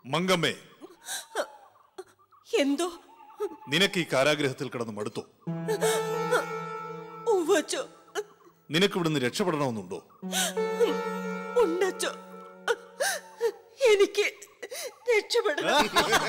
മങ്കമ്മേ എന്തോ നിനക്ക് ഈ കാരാഗ്രഹത്തിൽ കിടന്ന് മടുത്തോ ഉവച്ചോ നിനക്ക് ഇവിടുന്ന് രക്ഷപ്പെടണമെന്നുണ്ടോ ഉണ്ടച്ചോ എനിക്ക് രക്ഷപ്പെടണം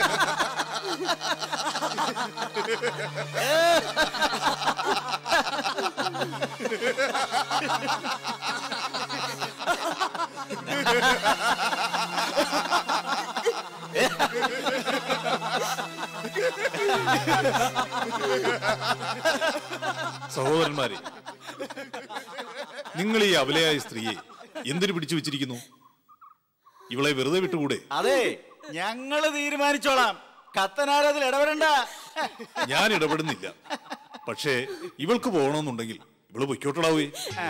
സഹോദരന്മാരെ നിങ്ങൾ ഈ അബലയായ സ്ത്രീയെ എന്തിനു പിടിച്ചു വെച്ചിരിക്കുന്നു ഇവളെ വെറുതെ വിട്ടുകൂടെ അതെ ഞങ്ങള് തീരുമാനിച്ചോളാം കത്തനാരതിൽ ഇടപെടണ്ട ഞാൻ ഇടപെടുന്നില്ല പക്ഷേ ഇവൾക്ക് പോകണമെന്നുണ്ടെങ്കിൽ ഇവള് പൊയ്ക്കോട്ടടാവേ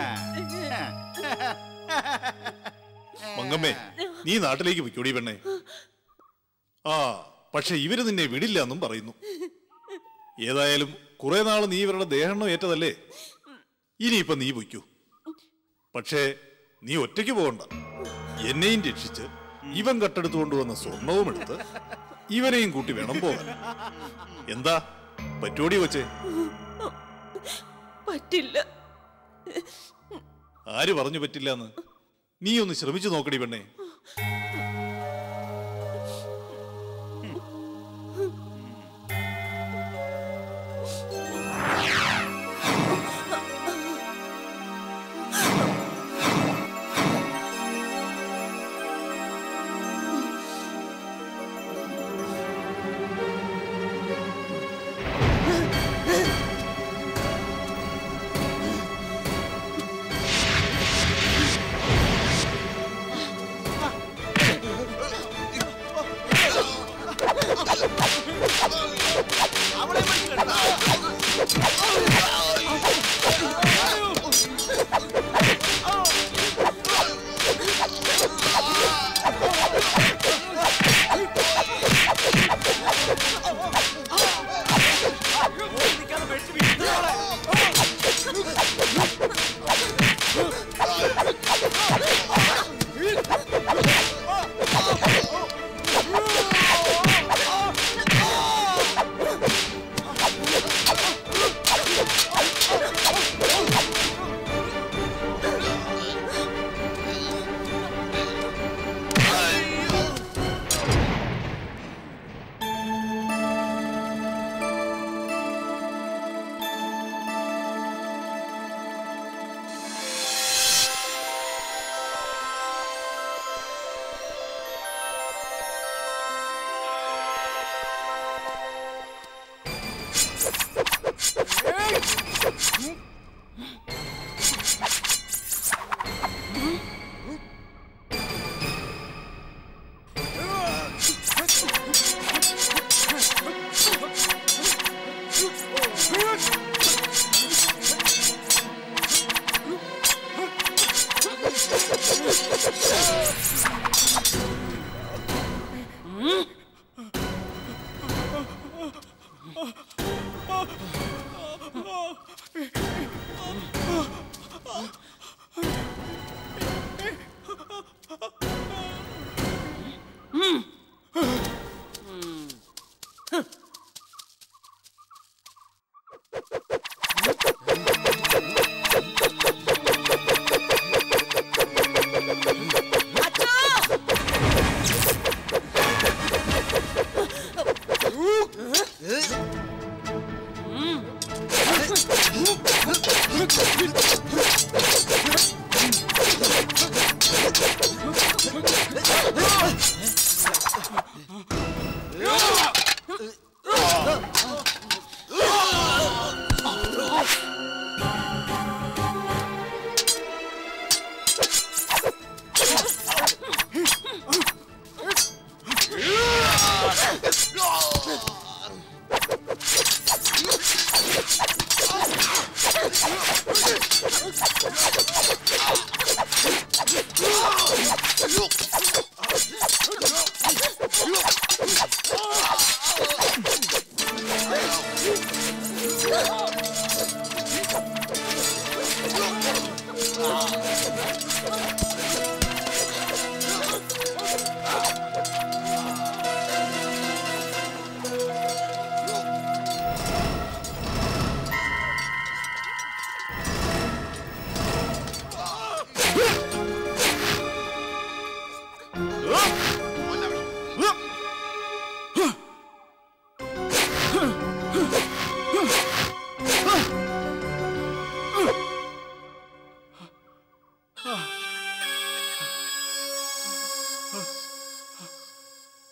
മങ്കമ്മേ നീ നാട്ടിലേക്ക് പൊയ്ക്കോടി പെണ്ണേ ആ പക്ഷെ ഇവര് നിന്നെ വിടില്ല എന്നും പറയുന്നു ഏതായാലും കുറെ നാൾ നീ ഇവരുടെ ദേഹെണ്ണം ഏറ്റതല്ലേ ഇനിയിപ്പൊ നീ പൊയ്ക്കൂ പക്ഷേ നീ ഒറ്റയ്ക്ക് പോകണ്ട എന്നെയും രക്ഷിച്ച് ഇവൻ കട്ടെടുത്തു കൊണ്ടുവന്ന സ്വർണവും എടുത്ത് ഇവനെയും കൂട്ടി വേണം പോകാൻ എന്താ പറ്റോടി വച്ചേ പറ്റില്ല ആര് പറഞ്ഞു പറ്റില്ലെന്ന് നീ ഒന്ന് ശ്രമിച്ചു നോക്കടി പെണ്ണേ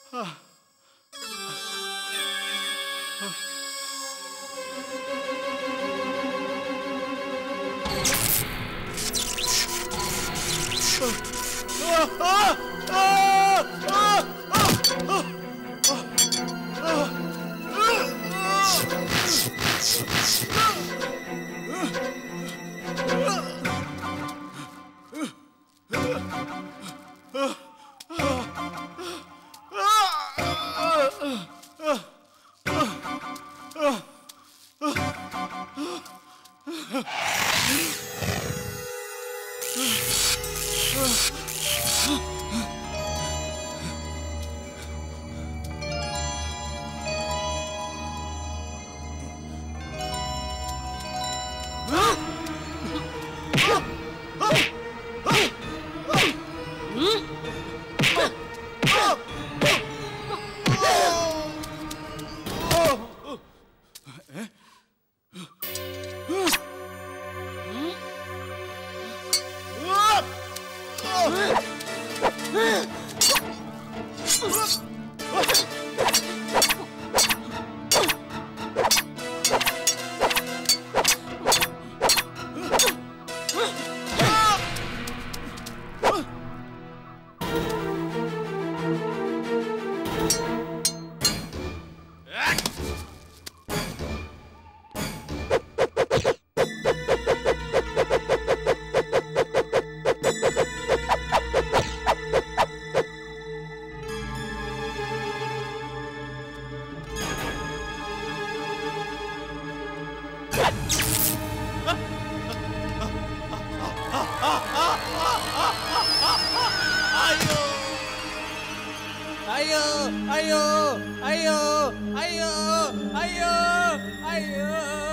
അയ്യോ അയ്യോ അയ്യോ അയ്യോ അയ്യോ അയ്യോ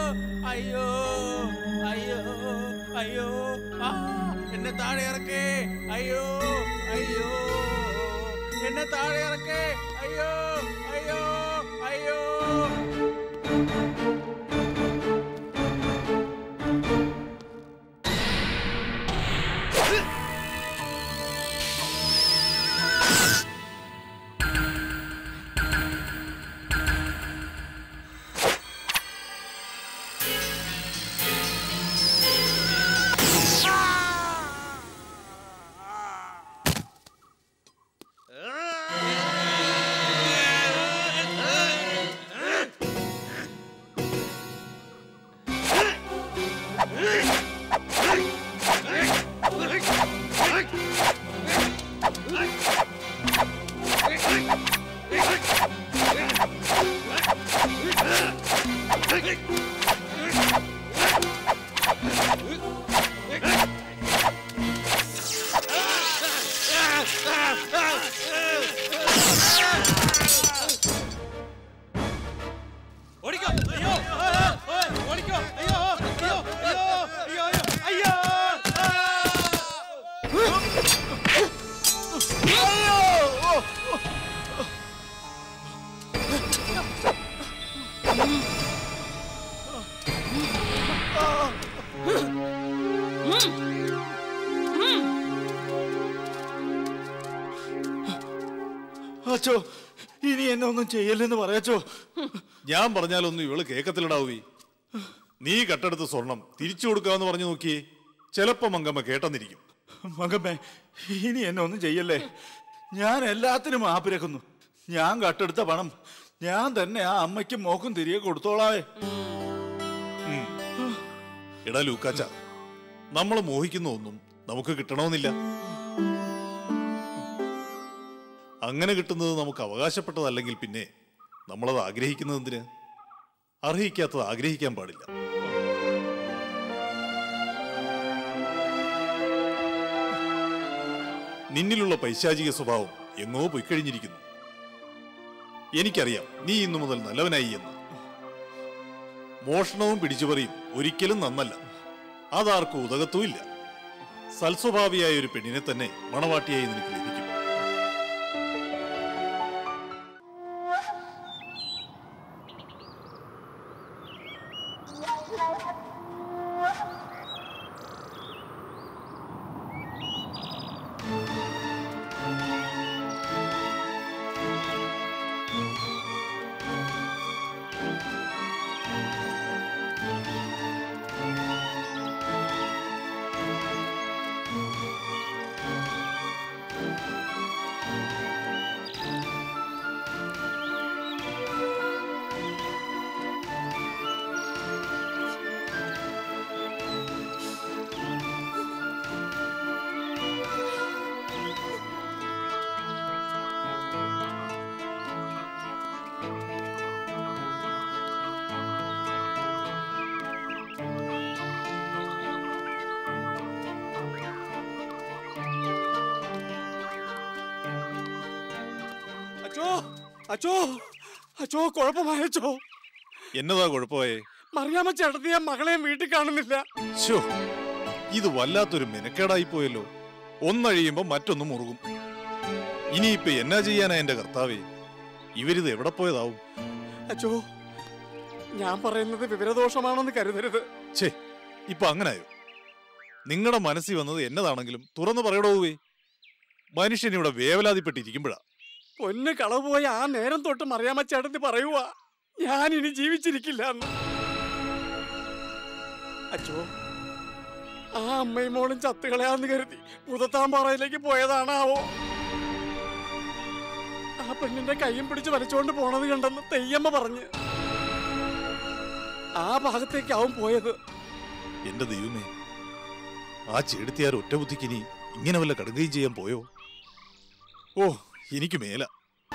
അയ്യോ അയ്യോ അയ്യോ ആ എന്നെ താഴെ ഇറക്കേ അയ്യോ അയ്യോ എന്നെ താഴെ ഇറക്കേ അയ്യോ അയ്യോ അയ്യോ ഓടിക്കോ അയ്യോ ആ, ആ, ഓടിക്കോ അയ്യോ അയ്യോ അയ്യോ അയ്യോ അയ്യോ അയ്യോ അച്ചോ ഇനി എന്നെ ഒന്നും ചെയ്യല്ലെന്ന് പറയാച്ചോ ഞാൻ പറഞ്ഞാലൊന്നും ഇവള് കേക്കത്തിലടാവി നീ കട്ടെടുത്ത സ്വർണം തിരിച്ചു കൊടുക്കാന്ന് പറഞ്ഞു നോക്കിയേ ചിലപ്പോ മങ്കമ്മ കേട്ടെന്നിരിക്കും മകമ്മേ ഇനി എന്നെ ഒന്നും ചെയ്യല്ലേ ഞാൻ എല്ലാത്തിനും ആപ്പിരക്കുന്നു ഞാൻ കട്ടെടുത്ത പണം ഞാൻ തന്നെ ആ അമ്മയ്ക്കും മോക്കും തിരികെ കൊടുത്തോളാവേ എടാ ലൂക്കാച്ച നമ്മൾ മോഹിക്കുന്ന ഒന്നും നമുക്ക് കിട്ടണമെന്നില്ല അങ്ങനെ കിട്ടുന്നത് നമുക്ക് അവകാശപ്പെട്ടതല്ലെങ്കിൽ പിന്നെ നമ്മളത് ആഗ്രഹിക്കുന്നത് എന്തിന് അർഹിക്കാത്തത് ആഗ്രഹിക്കാൻ പാടില്ല നിന്നിലുള്ള പൈശാചിക സ്വഭാവം എങ്ങോ പൊയ്ക്കഴിഞ്ഞിരിക്കുന്നു എനിക്കറിയാം നീ ഇന്നു മുതൽ നല്ലവനായി എന്ന് മോഷണവും പിടിച്ചുപറിയും ഒരിക്കലും നന്നല്ല അതാർക്കും ഉതകത്തുമില്ല സൽസ്വഭാവിയായ ഒരു പെണ്ണിനെ തന്നെ മണവാട്ടിയായി നിനക്ക് ലഭിക്കും അച്ചോ അച്ചോ അച്ചോ കുഴപ്പമായച്ചോ എന്നതാ കുഴപ്പമായേ മറിയാമ്മ ചേട്ടത്തിയെ മകളെയും വീട്ടിൽ കാണുന്നില്ല ശോ ഇത് വല്ലാത്തൊരു മെനക്കേടായി പോയല്ലോ ഒന്നഴിയുമ്പോ മറ്റൊന്ന് മുറുകും ഇനിയിപ്പൊ എന്നാ ചെയ്യാനാ എന്റെ കർത്താവേ ഇവരിത് എവിടെ പോയതാവും അച്ചോ ഞാൻ പറയുന്നത് വിവരദോഷമാണെന്ന് കരുതരുത് ഛേ ഇപ്പൊ അങ്ങനായോ നിങ്ങളുടെ മനസ്സിൽ വന്നത് എന്നതാണെങ്കിലും തുറന്നു പറയടോവേ മനുഷ്യൻ ഇവിടെ വേവലാതിപ്പെട്ടിരിക്കുമ്പോഴാ പൊന്ന് കളവ് പോയ ആ നേരം തൊട്ട് മറിയാമ്മ ചേട്ടത്തി പറയുക ഞാൻ ഇനി ജീവിച്ചിരിക്കില്ല എന്ന് അച്ചോ ആ അമ്മയും മോളും ചത്തുകളയാന്ന് കരുതി പുതത്താമ്പാറയിലേക്ക് പോയതാണാവോ ആ പെണ്ണിന്റെ കൈയും പിടിച്ച് വലിച്ചുകൊണ്ട് പോണത് കണ്ടെന്ന് തെയ്യമ്മ പറഞ്ഞ് ആ ഭാഗത്തേക്കാവും പോയത് എന്റെ ദൈവമേ ആ ചെടുത്തിയാർ ഒറ്റ ബുദ്ധിക്കിനി ഇങ്ങനെ വല്ല കടുകയും ചെയ്യാൻ പോയോ ഓ എനിക്ക് മേല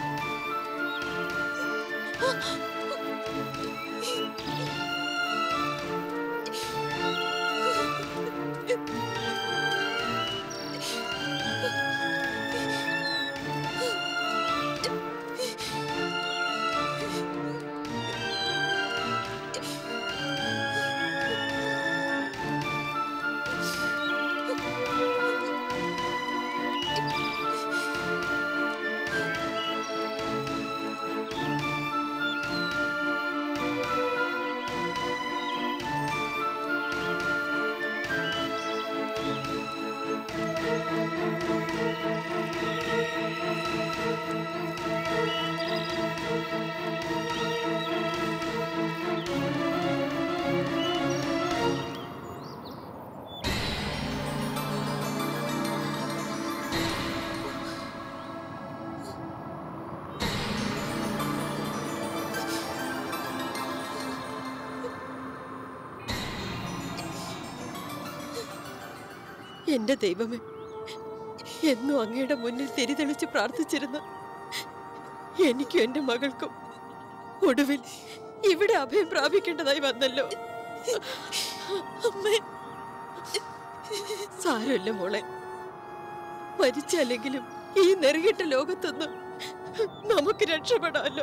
എന്റെ ദൈവമേ എന്നും അങ്ങയുടെ മുന്നിൽ തിരിതെളിച്ച് പ്രാർത്ഥിച്ചിരുന്ന എനിക്കും എന്റെ മകൾക്കും ഒടുവിൽ ഇവിടെ അഭയം പ്രാപിക്കേണ്ടതായി വന്നല്ലോ അമ്മേ സാരമില്ല മോളെ മരിച്ചല്ലെങ്കിലും ഈ നെറുകിട്ട ലോകത്തൊന്ന് നമുക്ക് രക്ഷപ്പെടാമല്ലോ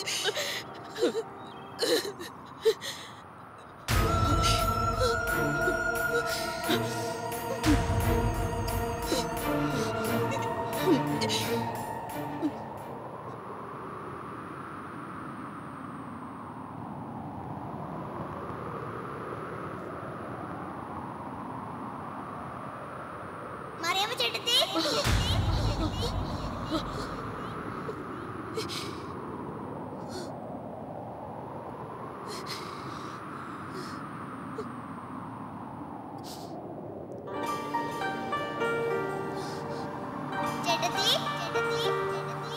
മറിയാമ്മ ചേട്ടത്തി ചേട്ടത്തി ചേട്ടത്തി ചേട്ടത്തി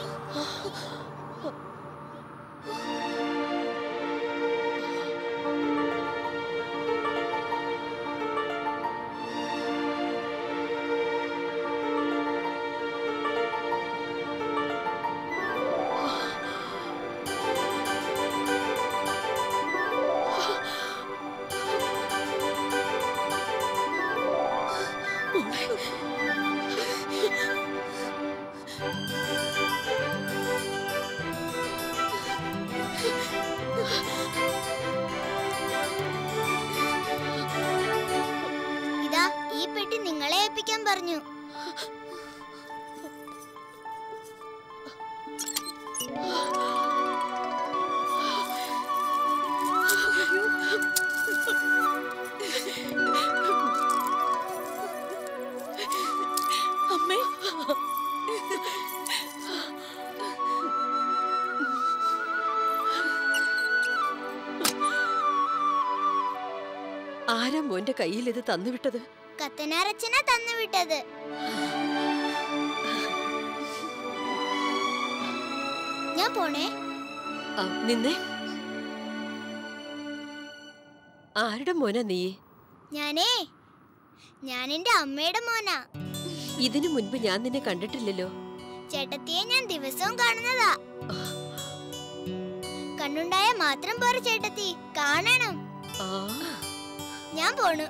ഇതാ ഈ പെട്ടി നിങ്ങളെ ഏൽപ്പിക്കാൻ പറഞ്ഞു അമ്മേ ആരാ മോന്റെ കയ്യിൽ ഇത് തന്നുവിട്ടത് കത്തനാരച്ചന തന്നുവിട്ടത് ഞാൻ പോണേ ആ, നിന്നെ ആരുടെ മോനാ നീ ഞാനേ ഞാൻ എന്റെ അമ്മയുടെ മോനാ ഇതിനു മുൻപ് ഞാൻ നിന്നെ കണ്ടിട്ടില്ലല്ലോ ചേട്ടത്തിയെ ഞാൻ ദിവസവും കാണുന്നതാ കണ്ണുണ്ടായ മാത്രം പോരെ ചേട്ടത്തി കാണണം ആ ഞാൻ പോണു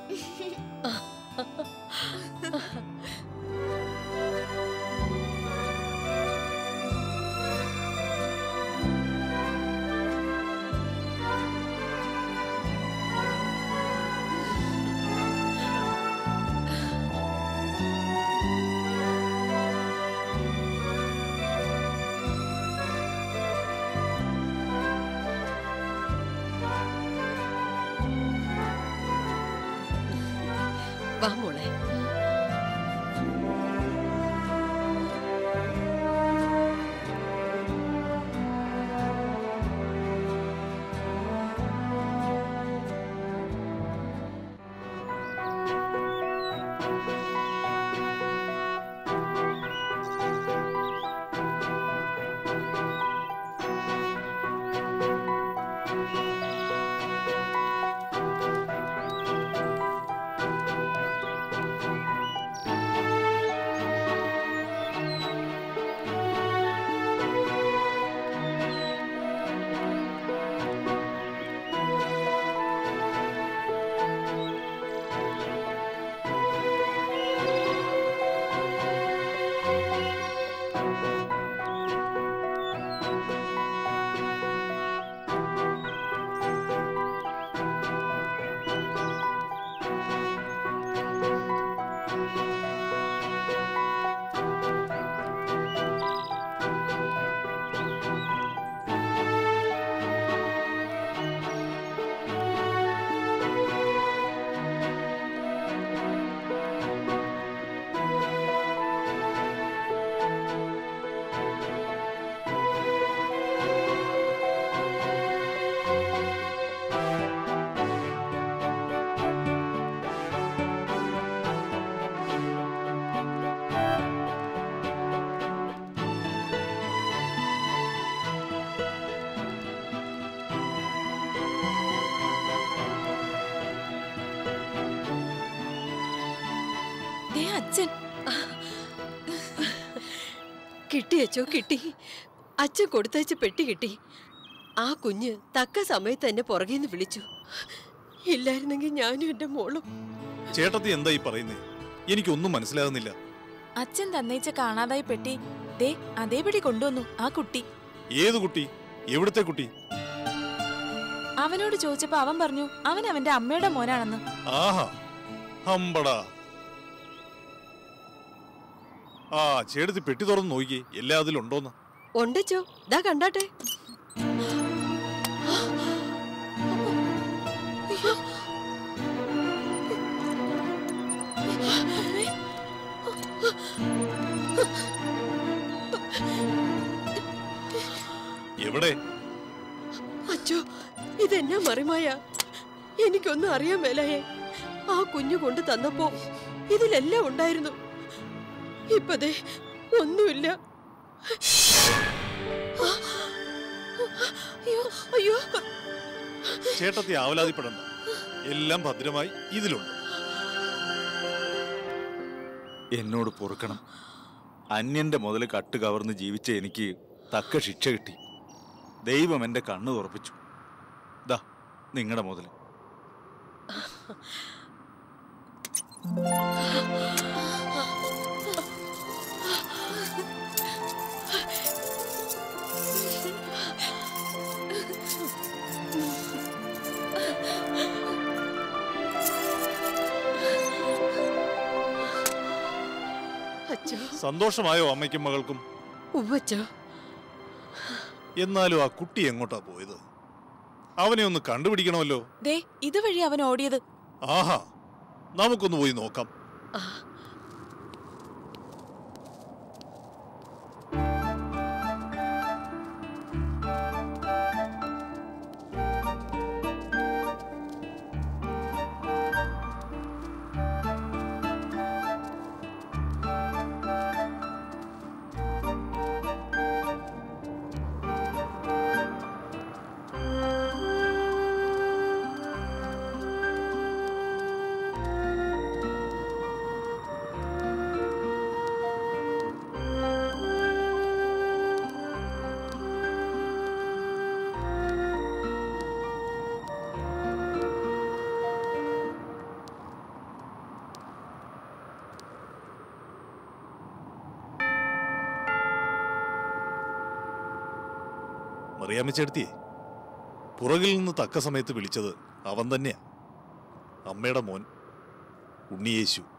അച്ഛൻ കിട്ടി അച്ചോ കിട്ടി അച്ഛൻ കൊടുത്തയച്ച പെട്ടി കിട്ടി ആ കുഞ്ഞ് തക്ക സമയത്ത് എന്നെ പുറകേന്ന് വിളിച്ചു ഇല്ലായിരുന്നെങ്കിൽ ഞാനും എന്റെ മോളും ചേട്ടത്തി എന്താ ഈ പറയുന്നേ എനിക്കൊന്നും മനസ്സിലാകുന്നില്ല അച്ഛൻ തന്നയിച്ച കാണാതായി പെട്ടി ദേ അതേപടി കൊണ്ടുവന്നു ആ കുട്ടി ഏത് കുട്ടി എവിടുത്തെ കുട്ടി അവനോട് ചോദിച്ചപ്പോ അവൻ പറഞ്ഞു അവൻ അവന്റെ അമ്മയുടെ മോനാണെന്ന് ആഹാ ഹമ്പടാ ആ ചേട്ടത്തി പെട്ടി തുറന്ന് നോക്കിയേ എല്ലാ അതിലുണ്ടോന്ന് ഉണ്ടച്ചോ ദാ കണ്ടാട്ടെ എവിടെ അച്ചോ ഇതെന്നാ മറിമായ എനിക്കൊന്നും അറിയാൻ മേലായേ ആ കുഞ്ഞു കൊണ്ട് തന്നപ്പോ ഇതിലെല്ലാം ഉണ്ടായിരുന്നു ഇപ്പതേ ഒന്നുമില്ല അയ്യോ അയ്യോ ചേട്ടത്തി ആവലാതിപ്പെടണ്ട എല്ലാം ഭദ്രമായി ഇതിലുണ്ട് എന്നോട് പൊറുക്കണം അന്യന്റെ മുതൽ കട്ട് കവർന്ന് ജീവിച്ച എനിക്ക് തക്ക ശിക്ഷ കിട്ടി ദൈവം എൻ്റെ കണ്ണ് തുറപ്പിച്ചു ദാ നിങ്ങളുടെ മുതൽ അച്ചോ സന്തോഷമായോ അമ്മയ്ക്കും മകൾക്കും ഉവ്വച്ചോ എന്നാലും ആ കുട്ടി എങ്ങോട്ടാ പോയത് അവനെ ഒന്ന് കണ്ടുപിടിക്കണമല്ലോ ദേ ഇതുവഴി അവൻ ഓടിയത് ആഹാ നമുക്കൊന്ന് പോയി നോക്കാം മറിയാമ്മച്ചേടത്തിയെ പുറകിൽ നിന്ന് തക്ക സമയത്ത് വിളിച്ചത് അവൻ തന്നെയാ അമ്മയുടെ മോൻ ഉണ്ണിയേശു